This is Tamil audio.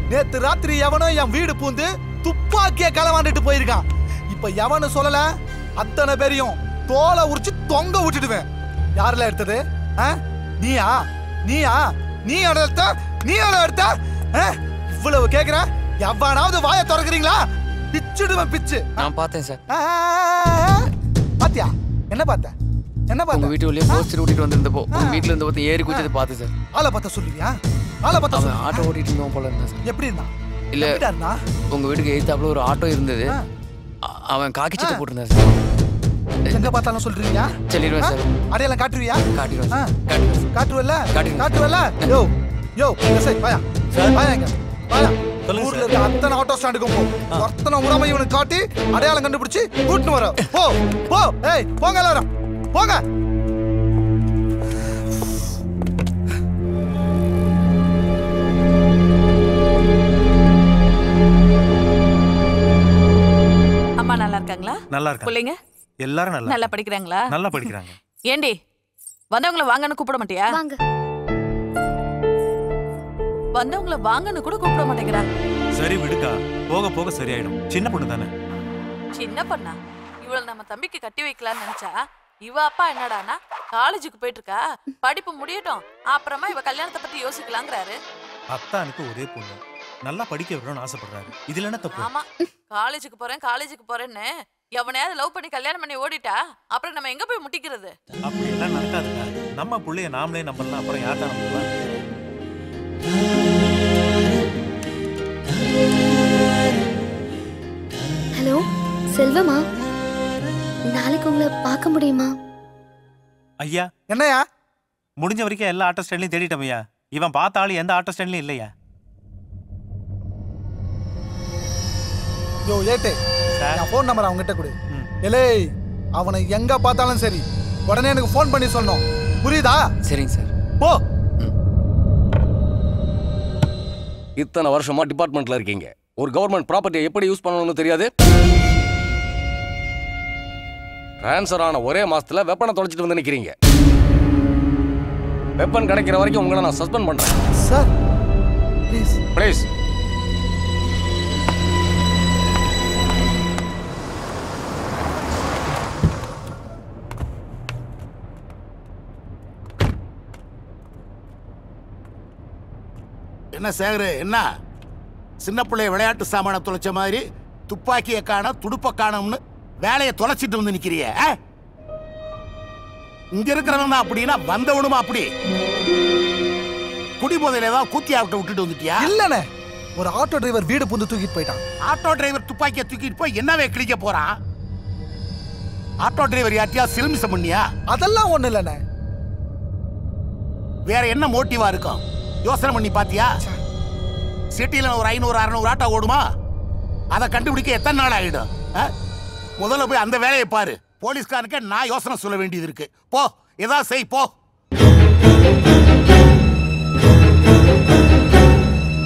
நேத்து ராத்திரி எவனோ என் வீடு பூந்து துப்பாக்கிய களவாண்டுட்டு போயிருக்கான் இப்ப எவனு சொல்லல அத்தனை பேரையும் தோலை உரிச்சு தொங்க விட்டுடுவேன் யாருல எடுத்தது ஆ? நீயா நீயா நீ எவ்வளவு எடுத்த நீ எவ்வளவு எடுத்த ஆ? இவ்வளவு கேக்குற எவனாவது வாயை திறக்கிறீங்களா பிச்சுடுவேன் பிச்சு நான் பார்த்தேன் சார் ஆ, ஆ, ஆ, ஆ. பாத்தியா என்ன பார்த்த என்ன உங்க பார்த்த வீட்டு வழியா போஸ்டர் ஓட்டிட்டு வந்திருந்தப்போ உங்க வீட்டுல இருந்த ஒருத்தன் ஏறி குதிச்சது பார்த்தேன் சார் ஆளை பார்த்தா சொல்லுவியா ஆளை பார்த்தா அவன் சொல்லுவியா? ஆட்டோ ஓட்டிட்டு இருந்தவன் போல இருந்தான் சார் எப்படி இருந்தான் இல்ல எப்படிடா இருந்தான் உங்க வீட்டுக்கு எதிர்த்தாப்புல ஒரு ஆட்டோ இருந்தது ஆ. அ- அவன் காக்கி சட்டை போட்டிருந்தான் சார் எங்க பார்த்தாலும் சொல்றீங்க சொல்லிடுவேன் சார் அடையாளம் காட்டுவியா காட்டிடுவேன் ஆ. Sir காட்டிடுவேன் sir. காட்டுவல்ல காட்டுங்க. காட்டுவல்ல யோ யோ இந்த சைடு வாயா வாயா இங்க வாயா ஊர்ல இருக்க அத்தனை ஆட்டோ ஸ்டாண்டுக்கும் போ ஒருத்தனை உடமை இவனுக்கு காட்டி அடையாளம் கண்டுபிடிச்சு கூட்டின்னு வர போ போ ஏய் போங்க எல்லாரும் போங்க அம்மா நல்லா இருக்காங்களா நல்லா இருக்காங்க பிள்ளைங்க எல்லாரும் நல்லா நல்லா படிக்கிறாங்களா நல்லா படிக்கிறாங்க ஏண்டி வந்தவங்கள வாங்கன்னு கூப்பிட மாட்டியா வாங்க வந்தவங்கள வாங்கன்னு கூட கூப்பிட மாட்டேங்கிறா சரி விடுக்கா போக போக சரியாயிடும் சின்ன பொண்ணு தானே சின்ன பண்ணா இவள நம்ம தம்பிக்கு கட்டி வைக்கலாம்னு நினைச்சா இவ அப்பா என்னடானா காலேஜுக்கு போயிட்டு இருக்கா படிப்பு முடியட்டும் அப்புறமா இவ கல்யாணத்தை பத்தி யோசிக்கலாங்கிறாரு அத்தானுக்கு ஒரே பொண்ணு நல்லா படிக்க விடணும்னு ஆசைப்படுறாரு இதுல என்ன தப்பு ஆமா காலேஜுக்கு போறேன் காலேஜுக்கு போறேன்னு எவனையாவது லவ் பண்ணி கல்யாணம் பண்ணி ஓடிட்டா அப்புறம் நம்ம எங்க போய் முட்டிக்கிறது அப்படி எல்லாம் நடக்காதுங்க நம்ம புள்ளைய நாமளே நம்பலாம் அப்புறம் யார் தான் நம்புவா ஹலோ செல்வமா நாளைக்கு உங்களை பார்க்க முடியுமா ஐயா என்னையா முடிஞ்ச வரைக்கும் எல்லா ஆட்டோ ஸ்டாண்ட்லயும் தேடிட்டோம் ஐயா இவன் பார்த்த ஆளு எந்த ஆட்டோ ஸ்டாண்ட்லயும் இல்லையா யோ ஏட்டு சார். என் ஃபோன் நம்பர் அவங்ககிட்ட கொடு ம். எலே அவனை எங்க பார்த்தாலும் சரி உடனே எனக்கு ஃபோன் பண்ணி சொல்லணும் புரியுதா சரிங்க சார் போ இத்தனை வருஷமா டிபார்ட்மெண்ட்ல இருக்கீங்க ஒரு கவர்மெண்ட் ப்ராப்பர்ட்டியை எப்படி யூஸ் பண்ணணும்னு தெரியாது ட்ரான்ஸ்ஃபர் ஆன ஒரே மாசத்துல வெப்பனை தொலைச்சிட்டு வந்து நிக்கிறீங்க வெப்பன் கிடைக்கிற வரைக்கும் உங்களை நான் சஸ்பெண்ட் பண்றேன் சார் ப்ளீஸ் ப்ளீஸ் என்ன சேகரு என்ன சின்ன பிள்ளைய விளையாட்டு சாமான தொலைச்ச மாதிரி துப்பாக்கியை காண துடுப்ப காணோம்னு வேலையை தொலைச்சிட்டு வந்து நிக்கிறிய ஆ? இங்க இருக்கிறவன் தான் அப்படின்னா வந்தவனுமா அப்படி குடிபோதையில ஏதாவது கூத்தி ஆவிட்ட விட்டுட்டு வந்துட்டியா இல்லனே ஒரு ஆட்டோ டிரைவர் வீடு புந்து தூக்கிட்டு போயிட்டான் ஆட்டோ டிரைவர் துப்பாக்கியை தூக்கிட்டு போய் என்னவே கிழிக்க போறான் ஆட்டோ டிரைவர் யார்ட்டியா சிலுமிசம் பண்ணியா அதெல்லாம் ஒண்ணு இல்லனே வேற என்ன மோட்டிவா இருக்கும் யோசனை பண்ணி பாத்தியா சிட்டில ஒரு ஐநூறு அறுநூறு ஆட்டோ ஓடுமா அதை கண்டுபிடிக்க எத்தனை நாள் ஆகிடும் ஆ? முதல்ல போய் அந்த வேலையை பாரு போலீஸ்காரனுக்கு நான் யோசனை சொல்ல வேண்டியது இருக்கு போ ஏதாவது செய் போ